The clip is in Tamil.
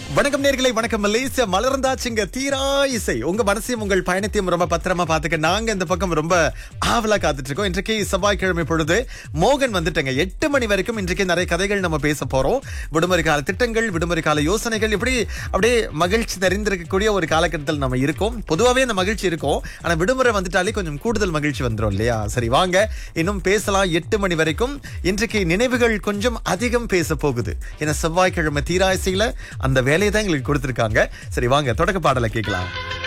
வணக்கம் நேர்களை வணக்கம் மலேசியா மலர்ந்தாச்சுங்க தீரா இசை உங்க மனசையும் உங்கள் பயணத்தையும் ரொம்ப பத்திரமா பாத்துக்க நாங்க இந்த பக்கம் ரொம்ப ஆவலா காத்துட்டு இருக்கோம் இன்றைக்கு செவ்வாய்க்கிழமை பொழுது மோகன் வந்துட்டங்க எட்டு மணி வரைக்கும் இன்றைக்கு நிறைய கதைகள் நம்ம பேச போறோம் விடுமுறை கால திட்டங்கள் விடுமுறை கால யோசனைகள் இப்படி அப்படியே மகிழ்ச்சி நிறைந்திருக்கக்கூடிய ஒரு காலகட்டத்தில் நம்ம இருக்கோம் பொதுவாவே அந்த மகிழ்ச்சி இருக்கும் ஆனா விடுமுறை வந்துட்டாலே கொஞ்சம் கூடுதல் மகிழ்ச்சி வந்துரும் இல்லையா சரி வாங்க இன்னும் பேசலாம் எட்டு மணி வரைக்கும் இன்றைக்கு நினைவுகள் கொஞ்சம் அதிகம் பேச போகுது ஏன்னா செவ்வாய்க்கிழமை தீரா இசையில அந்த வேலையை தான் எங்களுக்கு கொடுத்திருக்காங்க சரி வாங்க தொடக்க பாடலை கேட்கலாம்